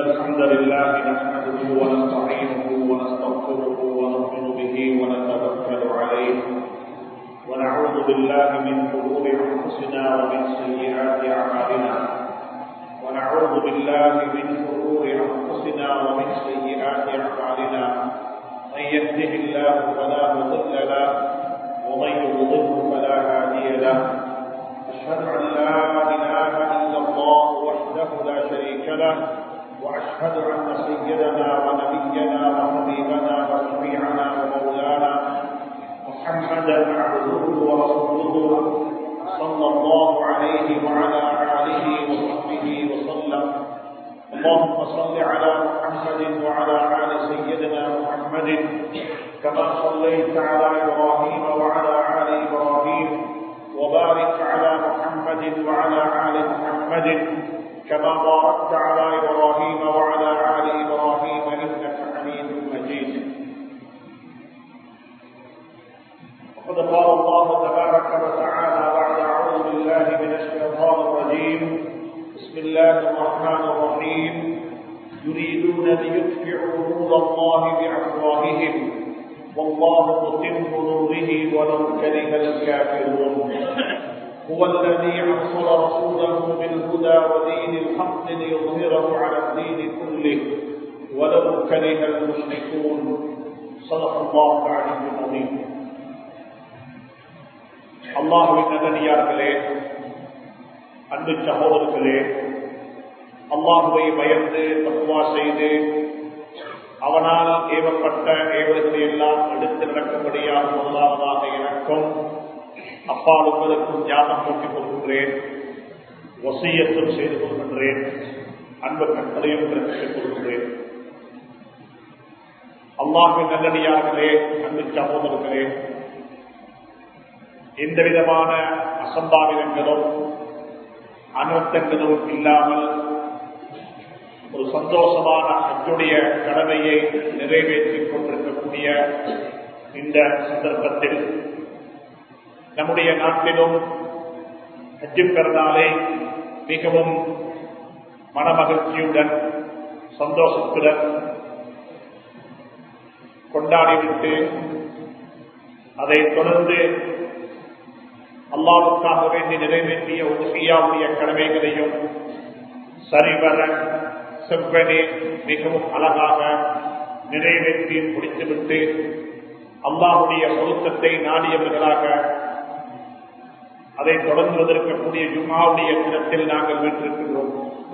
الحمد لله نحمده ونستعينه ونستغفره ونؤمن به ونتوكل عليه ونعوذ بالله من شرور انفسنا ومن سيئات اعمالنا ونعوذ بالله من شرور انفسنا ومن سيئات اعمالنا من يهده الله فلا مضل له ومن يضلله فلا هادي له أشهد أن لا إله إلا الله وحده لا شريك له وأشهد أن سيدنا ونبينا وحبيبنا وشفيعنا ومولانا محمدا عبده ورسوله صلى الله عليه وعلى آله وصحبه وسلم اللهم صل على محمد وعلى آل سيدنا محمد كما صليت على إبراهيم وعلى آل إبراهيم وبارك على محمد وعلى آل محمد كما باركت على إبراهيم وعلى آل إبراهيم إنك حميد مجيد وقد قال الله تبارك وتعالى بعد أعوذ بالله من الشيطان الرجيم بسم الله الرحمن الرحيم يريدون ليطفئوا نور الله بأفواههم والله متم نوره ولو كره الكافرون هو الذي ارسل رسوله بالهدى ودين الحق ليظهره على الدين كله ولو كره المشركون صدق الله العلي العظيم அல்லாஹுவின் நகனியார்களே அன்பு சகோதரர்களே அல்லாஹுவை பயந்து தப்புவா செய்து அவனால் ஏவப்பட்ட ஏவல்களை எல்லாம் எடுத்து நடக்கும்படியாக முதலாவதாக எனக்கும் அப்பால் உங்களுக்கும் ஞாபகம் போக்கிக் கொள்கின்றேன் வசியத்தும் செய்து கொள்கின்றேன் அன்பு கட்டளையும் பிறப்பித்துக் கொள்கின்றேன் அல்லாஹின் நல்லடியார்களே அன்பு சகோதரர்களே எந்த விதமான அசம்பாவிதங்களும் அனர்த்தங்களும் இல்லாமல் ஒரு சந்தோஷமான அச்சுடைய கடமையை நிறைவேற்றிக் கொண்டிருக்கக்கூடிய இந்த சந்தர்ப்பத்தில் நம்முடைய நாட்டிலும் ஹஜ்ஜு பெருநாளை மிகவும் மனமகிழ்ச்சியுடன் சந்தோஷத்துடன் கொண்டாடிவிட்டு அதை தொடர்ந்து அல்லாவுக்காக வேண்டி நிறைவேற்றிய ஒரு செய்யாவுடைய கடமைகளையும் சரிவர செவ்வனே மிகவும் அழகாக நிறைவேற்றி முடித்துவிட்டு அல்லாஹுடைய பொருத்தத்தை நாடியவர்களாக அதை தொடர்ந்துவதற்கக்கூடிய ஜும்மாவுடைய தினத்தில் நாங்கள் வீட்டிருக்கின்றோம்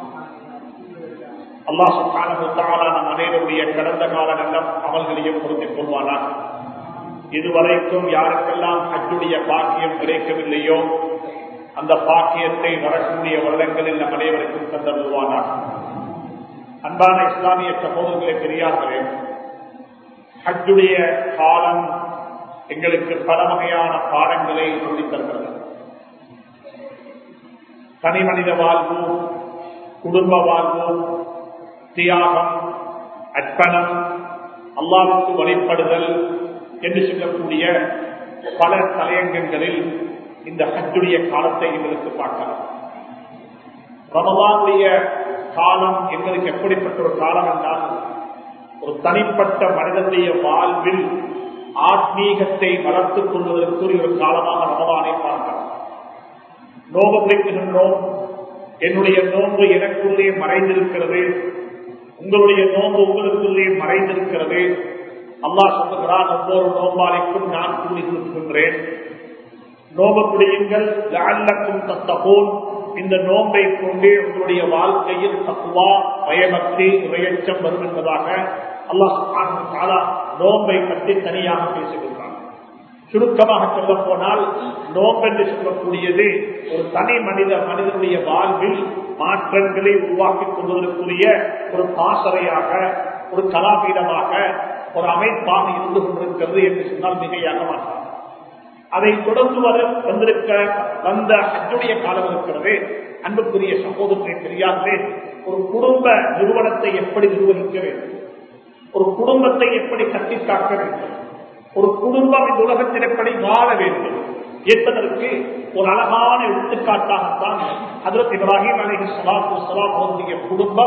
அல்லாஹ் சுக்கான நம் அனைவருடைய கடந்த கால நல்ல அமல்களையும் பொருத்திக் கொள்வானார் இதுவரைக்கும் யாருக்கெல்லாம் ஹஜ்ஜுடைய பாக்கியம் கிடைக்கவில்லையோ அந்த பாக்கியத்தை வரக்கூடிய வருடங்களில் நம் அனைவருக்கும் தந்தருவானார் அன்பான இஸ்லாமிய சகோதரர்களே பெரியார்களே ஹஜ்ஜுடைய காலம் எங்களுக்கு பல வகையான பாடங்களை சொல்லித் தருகிறது தனி மனித வாழ்வு குடும்ப வாழ்வு தியாகம் அர்ப்பணம் அல்லாவுக்கு வழிபடுதல் என்று சொல்லக்கூடிய பல தலையங்கங்களில் இந்த ஹஜ்ஜுடைய காலத்தை எங்களுக்கு பார்க்கலாம் ரமலானுடைய காலம் எங்களுக்கு எப்படிப்பட்ட ஒரு காலம் என்றால் ஒரு தனிப்பட்ட மனிதனுடைய வாழ்வில் ஆத்மீகத்தை வளர்த்துக் கொள்வதற்குரிய ஒரு காலமாக ரமலானை பார்க்கலாம் நோம்பு பிடிக்கின்றோம் என்னுடைய நோன்பு எனக்குள்ளே மறைந்திருக்கிறது உங்களுடைய நோன்பு உங்களுக்குள்ளே மறைந்திருக்கிறது அல்லா சொல்லுகிறான் ஒவ்வொரு நோம்பாளிக்கும் நான் கூலி கொடுக்கின்றேன் நோம்பு பிடியுங்கள் லல்லக்கும் தத்தபோன் இந்த நோன்பை கொண்டே உங்களுடைய வாழ்க்கையில் தக்குவா பயபக்தி இறையச்சம் வரும் என்பதாக அல்லாஹ் நோன்பை பற்றி தனியாக பேசுகின்றான் சுருக்கமாக சொல்ல போனால் நோம்பென்று சொல்லக்கூடியது ஒரு தனி மனித மனிதனுடைய வாழ்வில் மாற்றங்களை உருவாக்கிக் கொள்வதற்குரிய ஒரு பாசறையாக ஒரு கலாபீடமாக ஒரு அமைப்பாக இருந்து கொண்டிருக்கிறது என்று சொன்னால் மிகையாக மாட்டார் அதை தொடர்ந்து வர வந்திருக்க வந்த அச்சுடைய காலம் இருக்கிறது அன்புக்குரிய சகோதரத்தை தெரியாதே ஒரு குடும்ப நிறுவனத்தை எப்படி நிர்வகிக்க வேண்டும் ஒரு குடும்பத்தை எப்படி கட்டி காக்க வேண்டும் ஒரு குடும்பம் இந்த உலகத்தில் எப்படி வாழ வேண்டும் என்பதற்கு ஒரு அழகான எடுத்துக்காட்டாகத்தான் அதற்கு இப்ராஹிம் அலி சலாத்து சலாம் அவருடைய குடும்பம்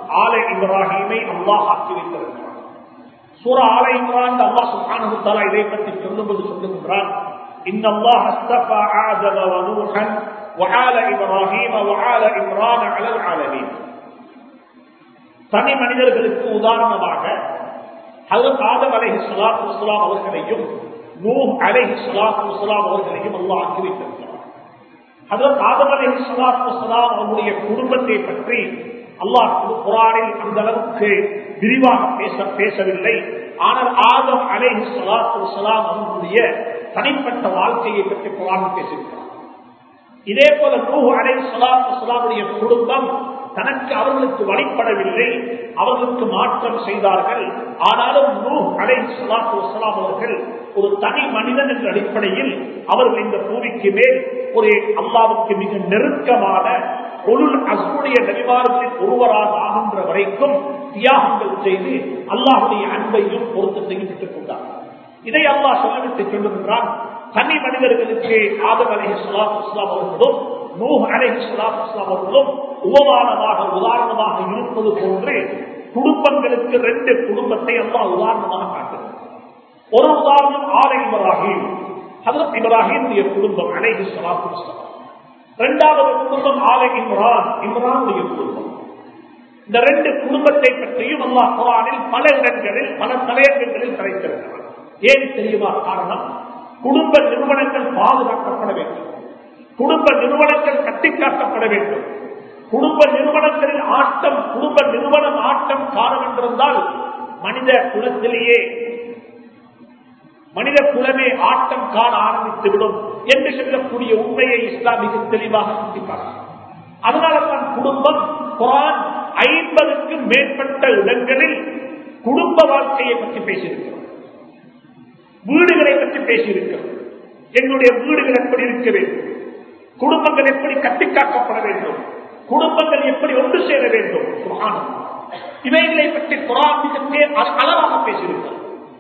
ஆலை இப்ராஹீமை அல்லாஹ் ஆக்கி வைத்திருக்கிறார் சூரா ஆலை இம்ரான் அல்லாஹ் சுப்ஹானஹு தஆலா இதை பற்றி சொல்லும்போது சொல்லுகின்றான் إن الله اصطفى آدم ونوحا وآل إبراهيم وآل إمران على العالمين தனி மனிதர்களுக்கு உதாரணமாக ஹசரத் ஆதம் அலைஹி ஸலாத்து வஸலாம் அவர்களையும் நூஹ் அலைஹி ஸலாத்து வஸலாம் அவர்களையும் அல்லாஹ் ஆக்கி வைத்திருக்கிறார் ஹசரத் ஆதம் அலைஹி ஸலாத்து வஸலாம் அவருடைய குடும்பத்தை பற்றி அல்லாஹ் குரானில் அந்த அளவுக்கு விரிவாக பேச பேசவில்லை ஆனால் ஆதம் அலைஹி ஸலாத்து வஸலாம் அவர்களுடைய தனிப்பட்ட வாழ்க்கையை பற்றி குரான் பேசியிருக்கிறார் இதே போல நூஹ் அலைஹி ஸலாத்து வஸலாமுடைய குடும்பம் தனக்கு அவர்களுக்கு வழிபடவில்லை அவர்களுக்கு மாற்றம் செய்தார்கள் ஆனாலும் நூஹ் அலை சலாத்து வசலாம் அவர்கள் ஒரு தனி மனிதன் என்ற அடிப்படையில் அவர்கள் இந்த பூமிக்கு மேல் ஒரு அல்லாவுக்கு மிக நெருக்கமான பொருள் அசுடைய நபிமார்களின் ஒருவராக ஆகின்ற வரைக்கும் தியாகங்கள் செய்து அல்லாஹுடைய அன்பையும் பொருத்தத்தையும் பெற்றுக் கொண்டார் இதை அல்லாஹ் சொல்லிவிட்டு சொல்லுகின்றான் தனி மனிதர்களுக்கு ஆதம் அலி சலாத்து இஸ்லாம் அவர்களும் நூஹ் அலை சலாத்து இஸ்லாம் அவர்களும் உபமானமாக உதாரணமாக இருப்பது போன்று குடும்பங்களுக்கு ரெண்டு குடும்பத்தை அல்லாஹ் உதாரணமாக காட்டுகிறார் ஒரு உதாரணம் ஆலை இப்ராஹிம் ஹதரத் இப்ராஹிமுடைய குடும்பம் அலைஹி சலாத்து இஸ்லாம் இரண்டாவது குடும்பம் ஆலை இம்ரான் இம்ரானுடைய குடும்பம் இந்த ரெண்டு குடும்பத்தை பற்றியும் அல்லாஹ் குரானில் பல இடங்களில் பல தலையங்கங்களில் கலைத்திருக்கிறார் ஏன் தெரியுமா காரணம் குடும்ப நிறுவனங்கள் பாதுகாக்கப்பட வேண்டும் குடும்ப நிறுவனங்கள் கட்டிக்காக்கப்பட வேண்டும் குடும்ப நிறுவனங்களில் ஆட்டம் குடும்ப நிறுவனம் ஆட்டம் காரணம் என்றிருந்தால் மனித குலத்திலேயே மனித குலமே ஆட்டம் காண ஆரம்பித்துவிடும் என்று சொல்லக்கூடிய உண்மையை இஸ்லாம் மிக தெளிவாக சுட்டிப்பார் அதனால தான் குடும்பம் குரான் ஐம்பதுக்கும் மேற்பட்ட இடங்களில் குடும்ப வாழ்க்கையை பற்றி பேசியிருக்கிறோம் வீடுகளை பற்றி பேசியிருக்கிறோம் எங்களுடைய வீடுகள் எப்படி இருக்க வேண்டும் குடும்பங்கள் எப்படி கட்டிக்காக்கப்பட வேண்டும் குடும்பங்கள் எப்படி ஒன்று சேர வேண்டும் குரான் இவைகளை பற்றி குரான் மிக அளவாக பேசியிருக்கிறது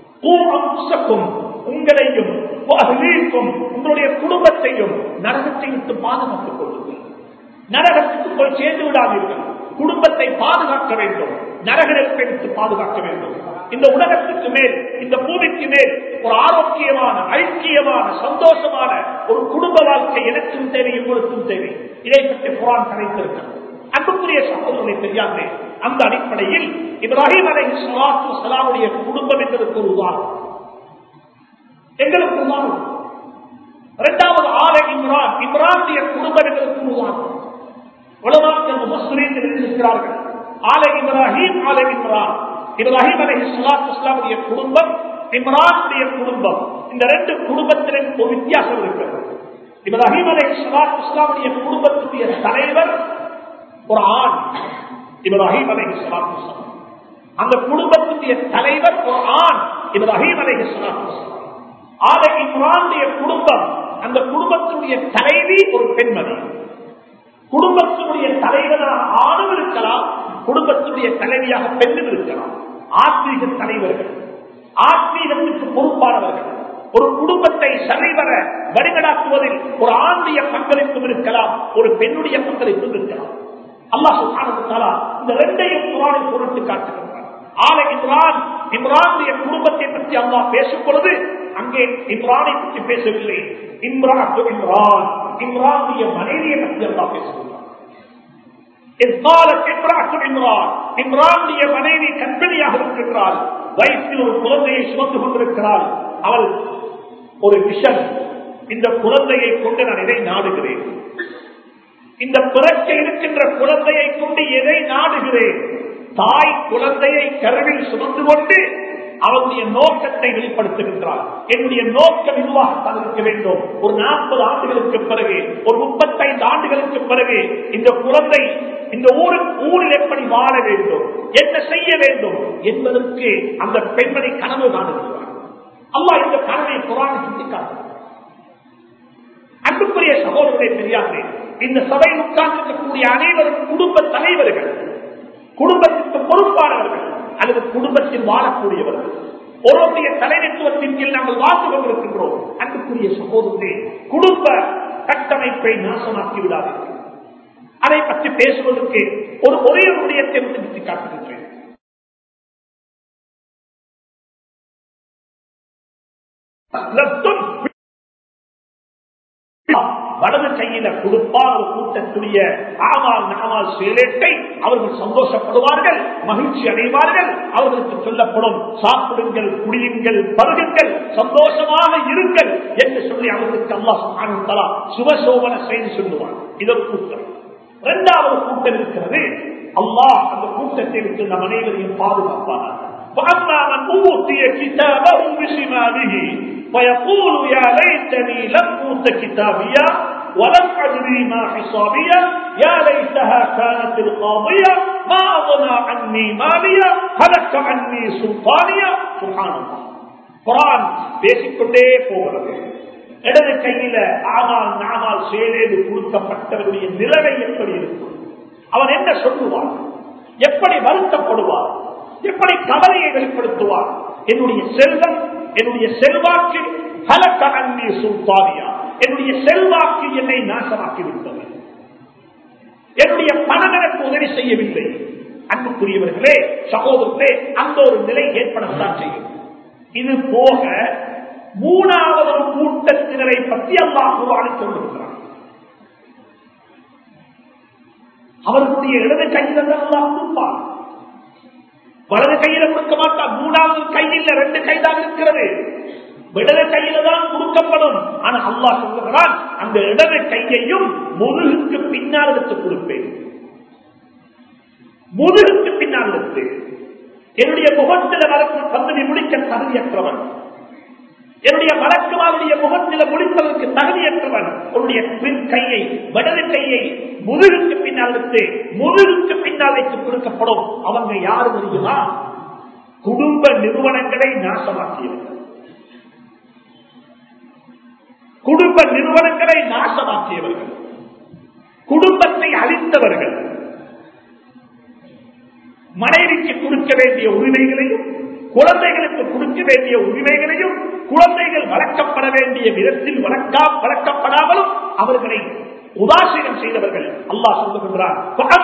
உங்களையும் உங்களுடைய குடும்பத்தையும் நரகத்தை விட்டு பாதுகாத்துக் கொள்ளுங்கள் நரகத்துக்கு போய் சேர்ந்து விடாதீர்கள் குடும்பத்தை பாதுகாக்க வேண்டும் நரக நெருப்பை விட்டு பாதுகாக்க வேண்டும் இந்த உலகத்துக்கு மேல் இந்த பூமிக்கு மேல் ஒரு ஆரோக்கியமான ஐக்கியமான சந்தோஷமான ஒரு குடும்ப வாழ்க்கை எனக்கும் தேவை உங்களுக்கும் தேவை இதை பற்றி குரான் கலைத்திருக்கிறது அன்புக்குரிய சகோதரர்களை தெரியாது அந்த அடிப்படையில் இப்ராஹிம் அலை சலாத்து சலாமுடைய குடும்பம் என்பதற்கு ஒரு உதாரணம் எங்களுக்கு உதாரணம் இரண்டாவது ஆலை இம்ரான் இம்ரானுடைய குடும்பம் எங்களுக்கு ஒரு உதாரணம் உலமாக்கள் முஸ்லீம்கள் இருக்கிறார்கள் ஆலை இப்ராஹிம் ஆலை இம்ரான் இப்ராஹிம் அலை சலாத்து இஸ்லாமுடைய குடும்பம் இம்ரானுடைய குடும்பம் இந்த ரெண்டு குடும்பத்திலும் ஒரு வித்தியாசம் இருக்கிறது இப்ராஹிம் அலை சலாத்து இஸ்லாமுடைய குடும்பத்துடைய தலைவர் ஒரு ஆண் இப்ராஹிம் அலை சலாத்து இஸ்லாம் அந்த குடும்பத்துடைய தலைவர் ஒரு ஆண் இப்ராஹிம் அலை சலாத்து இஸ்லாம் ஆலை இம்ரானுடைய குடும்பம் அந்த குடும்பத்துடைய தலைவி ஒரு பெண்மணி குடும்பத்தினுடைய தலைவராக ஆணும் இருக்கலாம் குடும்பத்தினுடைய தலைவியாக பெண்ணும் இருக்கலாம் ஆத்மீக தலைவர்கள் ஆத்மீகத்திற்கு பொறுப்பானவர்கள் ஒரு குடும்பத்தை சரிவர வழிநடாத்துவதில் ஒரு ஆண்டைய பங்களிப்பும் இருக்கலாம் ஒரு பெண்ணுடைய பங்களிப்பும் இருக்கலாம் அல்லாஹ் சுல்தானா இந்த ரெண்டையும் குரானை பொருட்டு காட்டுகின்றார் ஆலை இம்ரான் இம்ரானுடைய குடும்பத்தை பற்றி அல்லாஹ் பேசும் பொழுது அங்கே இம்ரானை பற்றி பேசவில்லை இம்ரான் இம்ரான் இம்ரானுடைய மனைவியை பற்றி அல்லாஹ் பேசுகின்றார் இம்ரானுடைய மனைவி கண்பணியாக இருக்கின்றாள் வயிற்றில் ஒரு குழந்தையை சுமந்து கொண்டிருக்கிறாள் அவள் ஒரு விஷன் இந்த குழந்தையை கொண்டு நான் எதை நாடுகிறேன் இந்த பிறக்க இருக்கின்ற குழந்தையை கொண்டு எதை நாடுகிறேன் தாய் குழந்தையை கருவில் சுமந்து கொண்டு அவருடைய நோக்கத்தை வெளிப்படுத்துகின்றார் என்னுடைய நோக்கம் இதுவாகத்தான் இருக்க வேண்டும் ஒரு நாற்பது ஆண்டுகளுக்கு பிறகு ஒரு முப்பத்தைந்து ஆண்டுகளுக்கு பிறகு இந்த குழந்தை இந்த ஊரு ஊரில் எப்படி வாழ வேண்டும் என்ன செய்ய வேண்டும் என்பதற்கு அந்த பெண்மணி கனவு காணுகிறார் அல்லா இந்த கனவை குரானை சுட்டிக்காட்டு அன்புக்குரிய சகோதரரை தெரியாது இந்த சபையில் உட்கார்ந்திருக்கக்கூடிய அனைவரும் குடும்ப தலைவர்கள் குடும்பத்திற்கு பொறுப்பானவர்கள் அல்லது குடும்பத்தில் வாழக்கூடியவர்கள் ஒருவருடைய தலைமைத்துவத்தின் கீழ் நாங்கள் வாழ்ந்து கொண்டிருக்கின்றோம் அன்புக்குரிய சகோதரே குடும்ப கட்டமைப்பை நாசமாக்கி விடாதீர்கள் அதை பற்றி பேசுவதற்கு ஒரு ஒரே ஒரு விடயத்தை விட்டு காட்டுகின்றேன் வலது கையில கொடுப்பார் ஒரு கூட்டத்துடைய ஆமால் நாமால் சேலேட்டை அவர்கள் சந்தோஷப்படுவார்கள் மகிழ்ச்சி அடைவார்கள் அவர்களுக்கு சொல்லப்படும் சாப்பிடுங்கள் குடியுங்கள் பருகுங்கள் சந்தோஷமாக இருங்கள் என்று சொல்லி அவர்களுக்கு அல்லா சுகானந்தலா சுபசோபன செய்தி சொல்லுவார் இது ஒரு கூட்டம் இரண்டாவது கூட்டம் இருக்கிறது அல்லாஹ் அந்த கூட்டத்தை விட்டு நம் அனைவரையும் பாதுகாப்பானார் فأما من أوتي كتابه بشماله فيقول يا ليتني لم أوت كتابيا ولم أدري ما حسابيا يا ليتها كانت القاضية ما أغنى عني ماليا هلك عني سلطانيا سبحان الله குரான் பேசிக்கொண்டே போகிறது இடது கையில ஆனால் நாமால் சேலேது கொடுக்கப்பட்டவருடைய நிலைமை எப்படி இருக்கும் அவன் என்ன சொல்லுவான் எப்படி வருத்தப்படுவார் எப்படி கவலையை வெளிப்படுத்துவார் என்னுடைய செல்வம் என்னுடைய செல்வாக்கு கலக்க அந்நிய சுல்தானியா என்னுடைய செல்வாக்கு என்னை நாசமாக்கி விட்டது என்னுடைய பணம் எனக்கு உதவி செய்யவில்லை அன்புக்குரியவர்களே சகோதரர்களே அந்த ஒரு நிலை ஏற்படத்தான் செய்யும் இது போக மூணாவது ஒரு கூட்டத்தினரை பற்றி அல்லாஹுவான சொல்லுகிறார் அவர்களுடைய இடது கையில் அல்லாஹ் கொடுப்பார் வலது கையில கொடுக்க மாட்டார் மூணாவது கையில் ரெண்டு கைதான் இருக்கிறது இடது கையில தான் கொடுக்கப்படும் ஆனா அல்லா சொல்லுகிறான் அந்த இடது கையையும் முதுகுக்கு பின்னால் எடுத்து கொடுப்பேன் முதுகுக்கு பின்னால் எடுத்து என்னுடைய முகத்தில் வரக்கும் தகுதி முடிக்க தகுதியற்றவன் என்னுடைய வழக்குமாருடைய முகத்தில் முடிப்பதற்கு தகுதியற்றவன் உன்னுடைய பின் கையை வடது கையை முதுகுக்கு பின்னால் எடுத்து முதுகுக்கு பின்னால் வைத்து கொடுக்கப்படும் அவங்க யாரு தெரியுமா குடும்ப நிறுவனங்களை நாசமாக்கியவர்கள் குடும்ப நிறுவனங்களை நாசமாக்கியவர்கள் குடும்பத்தை அழித்தவர்கள் மனைவிக்கு கொடுக்க வேண்டிய உரிமைகளையும் குழந்தைகளுக்கு கொடுக்க வேண்டிய உரிமைகளையும் குழந்தைகள் வளர்க்கப்பட வேண்டிய விதத்தில் வளர்க்கா வளர்க்கப்படாமலும் அவர்களை உதாசீனம் செய்தவர்கள் அல்லாஹ் சொல்லுகின்றான்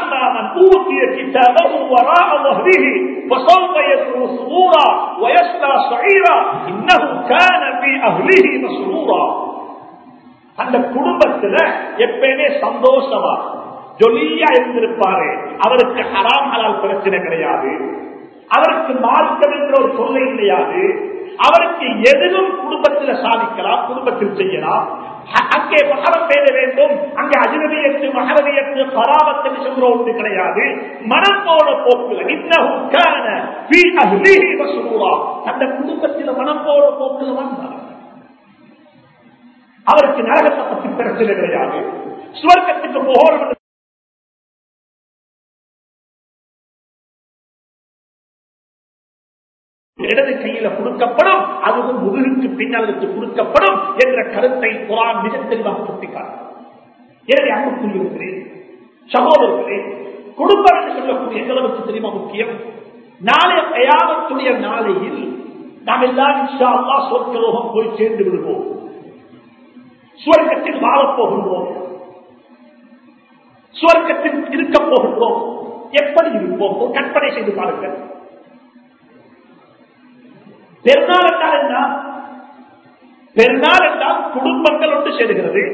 அந்த குடும்பத்துல எப்பயுமே சந்தோஷமா ஜொலியா இருந்திருப்பாரு அவருக்கு ஹராம் ஹலால் பிரச்சனை கிடையாது அவருக்கு மார்க்கம் என்ற ஒரு தொல்லை கிடையாது அவருக்கு எதிலும் குடும்பத்தில் சாதிக்கலாம் குடும்பத்தில் செய்யலாம் அங்கே மகரம் பேர வேண்டும் அங்கே அஜினவியத்து மகரவியத்து பராமத்து சொல்ற ஒன்று கிடையாது மனம் போன போக்குல அந்த குடும்பத்தில் மனம் போன போக்குல வந்தார் அவருக்கு நரகத்தை பற்றி பிரச்சனை கிடையாது சுவர்க்கத்துக்கு போகணும் இடது கையில கொடுக்கப்படும் அதுவும் முதுகுக்கு பின்னாலுக்கு கொடுக்கப்படும் என்ற கருத்தை குரான் மிக தெளிவாக சுட்டிக்காட்டும் எனவே அன்புக்குரியவர்களே சகோதரர்களே குடும்பம் என்று சொல்லக்கூடிய எந்தளவுக்கு தெரியுமா முக்கியம் நாளைய கயாமத்துடைய நாளையில் நாம் எல்லாம் இன்ஷா அல்லா சொற்கலோகம் போய் சேர்ந்து விடுவோம் சுவர்க்கத்தில் வாழப் போகின்றோம் சுவர்க்கத்தில் இருக்க போகின்றோம் எப்படி இருப்போம் ஒரு கற்பனை செய்து பாருங்கள் பெருநாள் என்றால் என்ன பெருநாள் என்றால் குடும்பங்கள் ஒன்று சேருகிறது